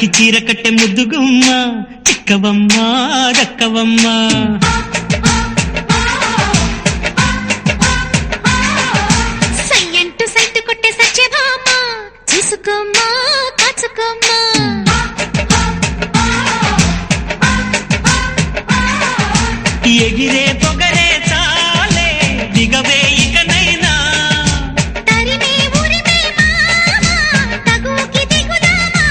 అద్దంకి చీర కట్టె ముద్దుగుమ్మ చిక్కవమ్మ దక్కవమ్మ సయ్యంటు సైటు కొట్టే సత్యభామ చూసుకోమ్మా కాచుకోమ్మా ఎగిరే పొగరే చాలే దిగవే ఇకనైనా తరిమే ఉరిమే మామ తగుకి దిగుదామా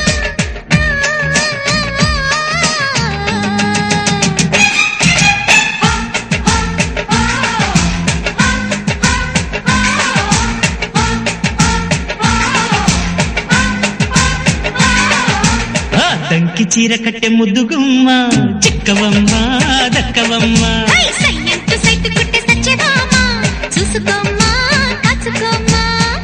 అద్దంకి చీర కట్టె ముద్దుగుమ్మ చిక్కవమ్మ దక్కవమ్మ హై సయ్యంటు సైటు కొట్టే సత్యభామ చూసుకోమ్మా కాచుకోమ్మా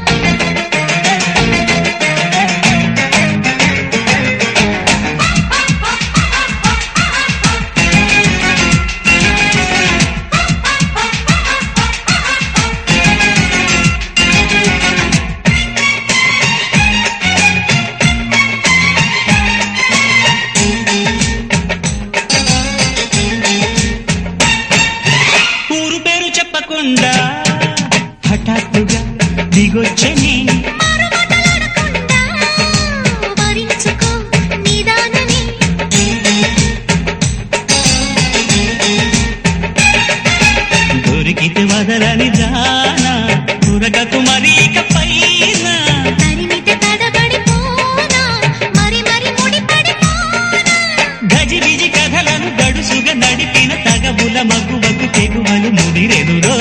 ఊరు పేరు చెప్పకుండా హఠాత్తుగా దిగొచ్చని మారు మాటలాడకుండా వరించుకో నిదానమే దొరికితే వదలని దానా ఉరగకు మరి ఇక పైన తరిమితే తడబడిపోనా మరి మరి ముడిపడిపోనా గజిబిజి కథలను గడుసుగా నడిపిన తగవుల మగువకు తెగువలు ముడిరెదురో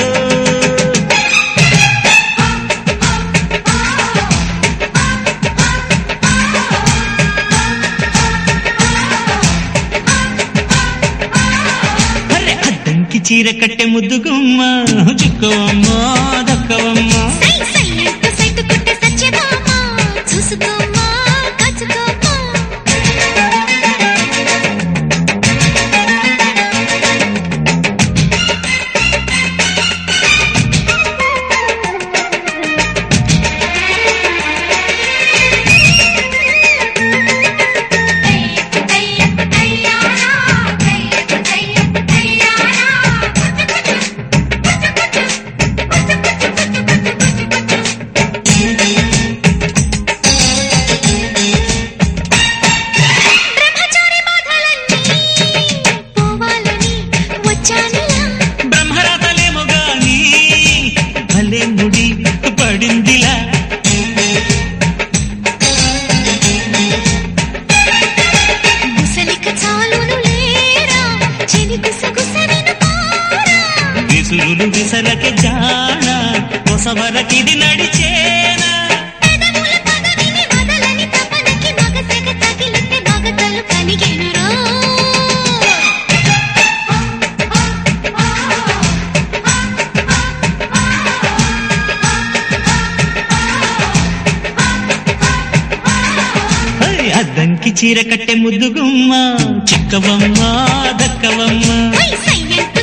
అరే అద్దంకి చీర కట్టె ముద్దుగుమ్మ చుక్కవమ్మ దక్కవమ్మ సై సయ్యంటు సైటు కొట్టే సత్యభామ చూసుకోమ్మా కాచుకోమ్మా బ్రహ్మచారి బాధలన్నీ పోవాలని వచ్చానిలా బ్రహ్మరాతలేమో గాని భలే ముడి పడిందిలా ముసలిక చాలును లేరా చెవి గుసగుస వినుకోరా విసురులు విసరకే జాణ కొసవరకిది నడిచేనా పెదవుల పదవిని వదలని తపనకి మగసెగ తగిలితే మగతలు కలిగెనురో హరి అద్దంకి చీర కట్టె ముద్దుగుమ్మ చిక్కవమ్మ దక్కవమ్మ హై సయ్యంటు